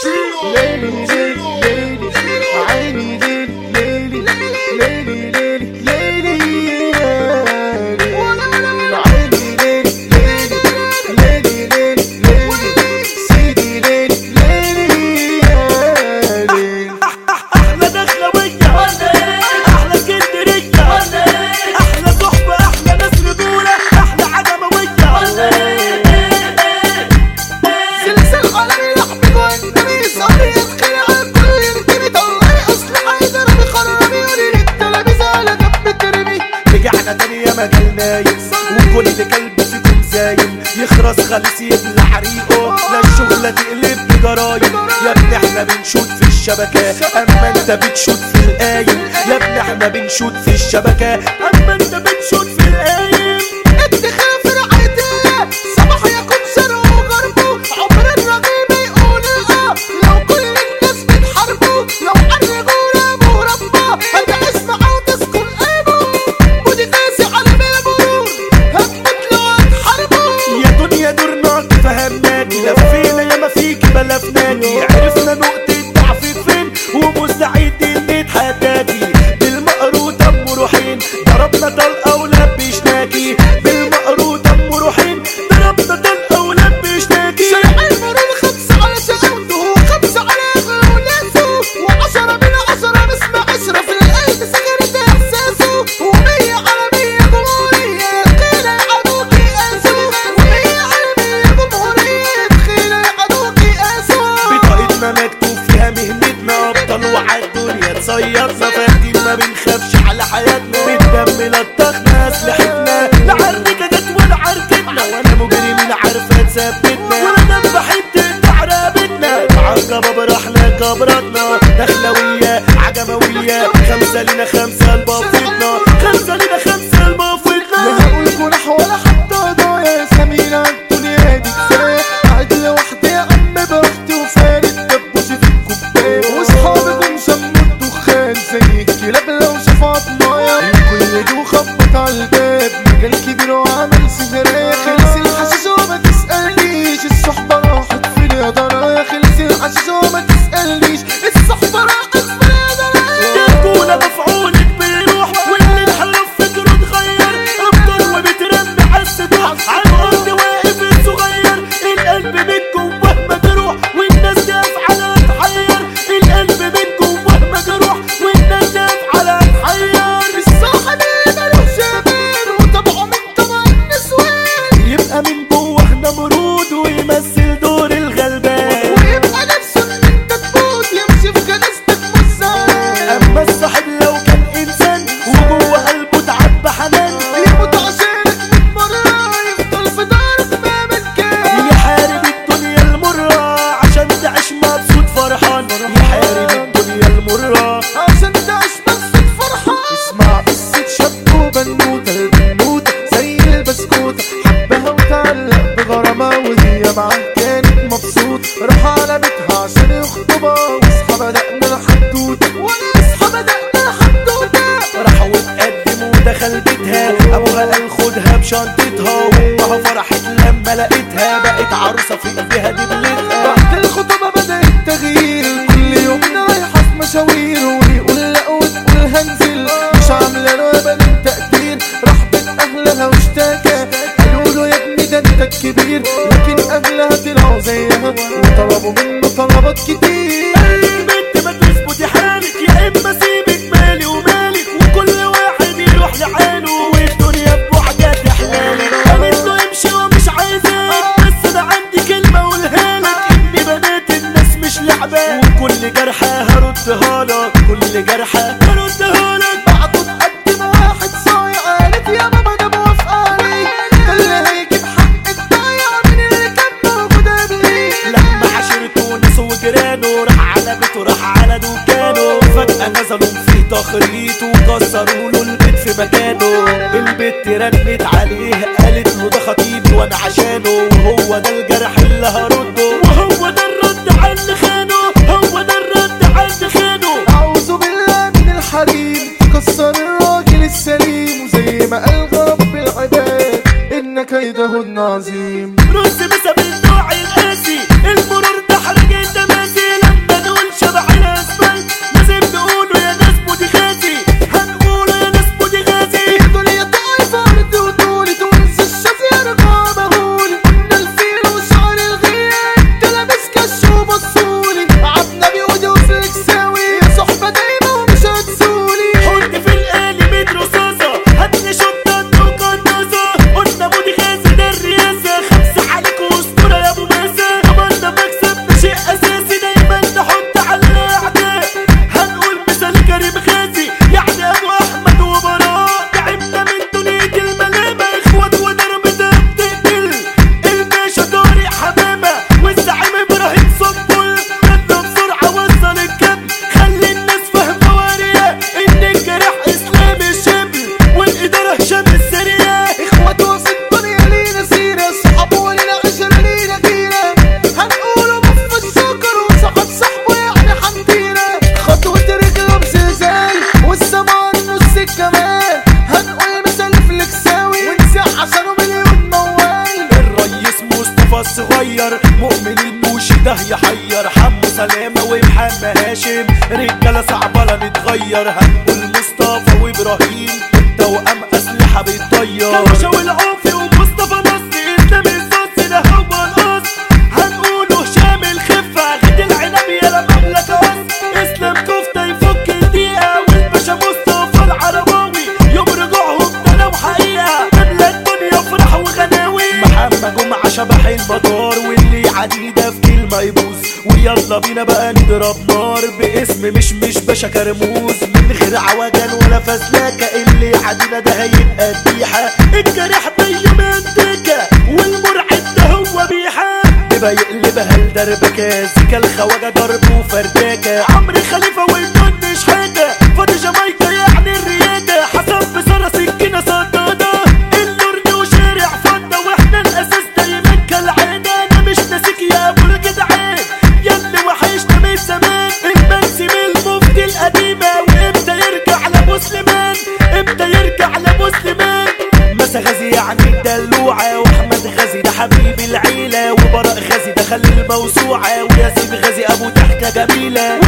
ليلي ليلي ليلي عيني ليلي ليلي ليلي ليلي ليلي يا ليلي عيني ليلي ليلي ليلي ليلي ليلي سيدي ليلي ليلي يا ليلي احلى دخلوية احلى اسكندرية احلى صحبة احلى ناس رجولة احلى عجموية سلسل عالمي لحبك والنبي صبري يدخل على كل يركبي طلعي اصل حيدر بخرمي ولي التلاميذ على جنب ترمي رجعنا تاني يا مجال نايم وكل كلب فيكم زايم يخرس خالص يبلع ريقه لا الشغلة تقلب بجرايم يا ابني احنا بنشوت في الشبكة اما انت بتشوت في القايم يا ابني احنا بنشوت في الشبكة اما انت بتشوت في القايم اتخاف رعايتي صباح يكون شرق وغربه عمر الرغيب يقول اه لو كل الناس بتحاربه لو الرجولة مربى ارجع اسمع وتسكن قلبه ودي قاسي على المرور هموت لو هتحاربه يا دنيا دورنا فهمناكي لفينا يا ما فيك بلفناكي عرفنا نقطة ضعفك فين ومستعدين نتحداكي بالمقروط ام روحين ضربنا طلقة ولبشناكي بالمقروط ام روحين ضربنا طلقة ولبشناكي شارع المرور خمسة على شقاوته وخمسة على أغلى وناسه وعشرة من عشرة نسمع عشرة في القلب سكرت إحساسه ومية على مية جمهورية تخيل يعدوك يقاسوا ومية على مية جمهورية تخيل يعدوك يقاسوا بطاقتنا مكتوب فيها مهنتنا ابطال وعلى الدنيا تصيرنا فاكرين ما بنخافش على حياتنا بالدم لطخنا اسلحتنا لا عركة جت ولا عركتنا وانا مجرمين عارفة تثبتنا وانا بحب تقطع رقبتنا معاك بابا احنا كبرتنا دخلوية عجموية خمسة لنا خمسة لبافتنا خمسة لنا خمسة لا لبافتنا هقول جناح ولا حتى ضايع سمير عالدنيا دي كفاية قاعد لوحدي يا عم براحتي وفارد دبوسي في الكوباية واصحابي جم شموا الدخان زي الكلاب لو شافوا عضمايا الكل جو خبط على الباب مجال كبير وعمل سهرية خلص الحشيش وما تسألنيش الصحبة راحت في اليضرايا خلص الحشيش وما تسألنيش الصحبة راحت في اليضرايا يكون مفعولك بيروح واللي انحرف فكره اتغير افضل وبترمي على السطوح على الارض واقف صغير القلب من جواه مجروح والناس جاف على تحير القلب من جواه مجروح والناس جاف على تحير الصاحب اللي ملوش امان وطبعه من طبع النسوان يبقى من جواه نمرود ويمثل دور الغلبان ويبقى نفسه ان انت تموت يمشي في جنازتك مزان اما الصاحب لو كان انسان وجوه قلبه تعب حنان يموت عشانك من مرة يفضل في دارك ما مكان يحارب الدنيا المرة عشان تعيش مبسوط فرحان يحارب الدنيا المرة عشان تعيش مبسوط فرحان اسمع قصة شاب وبنوتة البنوتة زي البسكوتة حبها وتعلق بغرامة وهي معاه كانت مبسوط راح على بيتها عشان يخطبها واصحى بدأنا الحدوتة واصحى بدأنا الحدوتة راح واتقدم ودخل بيتها ابوها قال خدها بشنطتها وامها فرحت لما لقيتها بقت عروسة في ايديها دبلتها بعد الخطوبة بدأ التغيير كل يوم رايحة في مشاوير ويقول لا وتقول هنزل مش عاملة له ابدا تقدير راح بين اهلها واشتكى قالوا له يا ابني ده انت الكبير لكن اهلها طلعوا زيها وطلبوا منه طلبات كتير البنت ما تظبطي حالك يا اما سيبك مالي ومالك وكل واحد يروح لحاله والدنيا بوحدة تحلالك قالت له امشي ومش عايزاك بس انا عندي كلمة اقولها لك اني بنات الناس مش لعبة وكل جرحة هردها لك كل جرحة هردها لك بعده تقدم واحد صايع قالت يا ماما ده موافقة عليه ده اللي هيجيب حق الضايع من اللي كان موجود قبليه لما عشرته ناس وجيرانه راح على بيته راح على دكانه فجأة نزلوا فيه تخريط وكسروا له البيت في مكانه البت رنت عليه قالت له ده خطيبي وانا عشانه وهو ده الجرح اللي هرده وهو ده الرد على اللي خانه هو ده الرد على اللي خانه أعوذ بالله من الحريم كسر الراجل السليم وزي ما قال رب العباد إن كيدهن عظيم رز بسبب النوع القاسي المرور ده حرج التماثيل مؤمن البوشي ده يحير حمو سلامة ومحمد هاشم رجالة صعبة لا نتغير هنقول مصطفى وابراهيم توأم أسلحة بتطير كبشة والعوفي ومصطفى نصر اسلام الصوصي ده هو القص هنقوله هشام الخفة غد العنب يا مملكة قص اسلام كفتة يفك الدقيقة والباشا مصطفى العرباوي يوم رجوعهم ده لو حقيقة نملى الدنيا فرح وغناوي محمد جمعة شبح المدار واللي عديدة في كلمة يبوظ ويلا بينا بقى نضرب نار باسم مش مش باشا كرموز من غير عوجان ولا فزلكة اللي عدينا ده هيبقى ذبيحة الجريح بيمنتكة والمرعد ده هو بيحة يبقى يقلبها لدربكة زيكا الخواجة ضرب وفرداكة عمرو خليفة والدن شحاتة فاضي جامايكا يعني الريادة حسن بسرة سكينة صدادة النور وشارع فضة واحنا الاساس دايما كالعادة انا مش ناسيك يا ابو الجدعان ياللي وحشنا من زمان المنسي من المفتي القديمة وامتى يرجع لمسلمان امتى يرجع لمسلمان مسا غازي يعني الدلوعة واحمد غازي ده حبيب العيلة وبراء غازي ده خلي الموسوعة وياسين غازي ابو ضحكة جميلة